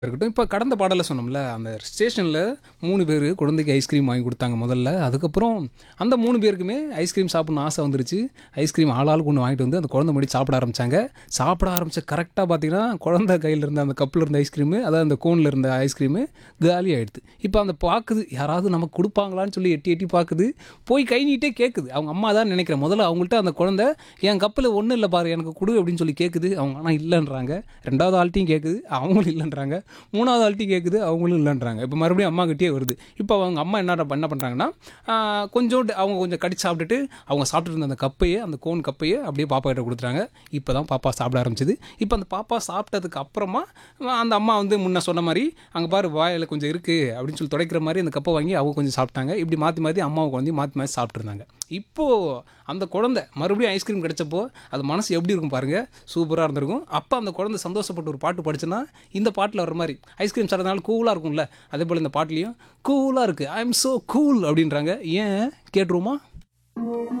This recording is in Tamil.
இருக்கட்டும் இப்போ கடந்த பாடலில் சொன்னோம்ல அந்த ஸ்டேஷனில் மூணு பேர் குழந்தைக்கு ஐஸ்கிரீம் வாங்கி கொடுத்தாங்க முதல்ல அதுக்கப்புறம் அந்த மூணு பேருக்குமே ஐஸ்கிரீம் சாப்பிட்ணும் ஆசை வந்துருச்சு ஐஸ்கிரீம் ஆளாளுக்கு ஒன்று வாங்கிட்டு வந்து அந்த குழந்தை மறுபடியும் சாப்பிட ஆரம்பித்தாங்க சாப்பிட ஆரம்பித்த கரெக்டாக பார்த்தீங்கன்னா குழந்தை கையில் இருந்த அந்த கப்பில் இருந்த ஐஸ்கிரீமு அதாவது அந்த கோனில் இருந்த ஐஸ்கிரீமு காலி ஆகிடுது இப்போ அந்த பார்க்குது யாராவது நமக்கு கொடுப்பாங்களான்னு சொல்லி எட்டி எட்டி பார்க்குது போய் கை நீட்டே கேட்குது அவங்க அம்மா தான் நினைக்கிறேன் முதல்ல அவங்கள்ட்ட அந்த குழந்தை என் கப்பில் ஒன்றும் இல்லை பாரு எனக்கு கொடு அப்படின்னு சொல்லி கேட்குது அவங்க ஆனால் இல்லைன்றாங்க ரெண்டாவது ஆள்கிட்டையும் கேட்குது அவங்களும் இல்லைன்றாங்க மூணாவது ஆள்கிட்டையும் கேட்குது அவங்களும் இல்லைன்றாங்க இப்போ மறுபடியும் அம்மா கிட்டே வருது இப்போ அவங்க அம்மா என்ன என்ன பண்ணுறாங்கன்னா கொஞ்சோண்டு அவங்க கொஞ்சம் கடிச்சு சாப்பிட்டுட்டு அவங்க சாப்பிட்டுட்டு இருந்த அந்த கப்பையே அந்த கோன் கப்பையே அப்படியே பாப்பா கிட்ட கொடுத்துறாங்க இப்போ தான் பாப்பா சாப்பிட ஆரம்பிச்சது இப்போ அந்த பாப்பா சாப்பிட்டதுக்கு அப்புறமா அந்த அம்மா வந்து முன்ன சொன்ன மாதிரி அங்கே பாரு வாயில் கொஞ்சம் இருக்குது அப்படின்னு சொல்லி துடைக்கிற மாதிரி அந்த கப்பை வாங்கி அவங்க கொஞ்சம் சாப்பிட்டாங்க இப்படி மாற்றி மாற்றி அம்மாவை குழந்தையும் மாற்றி மாற்றி சாப்பிட்ருந்தாங்க இப்போது அந்த குழந்தை மறுபடியும் ஐஸ்கிரீம் கிடைச்சப்போ அது மனசு எப்படி இருக்கும் பாருங்கள் சூப்பராக இருந்திருக்கும் அப்போ அந்த குழந்தை சந்தோஷப்பட்டு ஒரு பாட்டு படிச்சுன்னா இந்த பாட்டில் வர மாதிரி ஐஸ்கிரீம் சாப்பிட்றதுனால கூலாக இருக்கும்ல அதே போல் இந்த பாட்டுலேயும் கூலாக இருக்குது ஐ எம் ஸோ கூல் அப்படின்றாங்க ஏன் கேட்டுருவோமா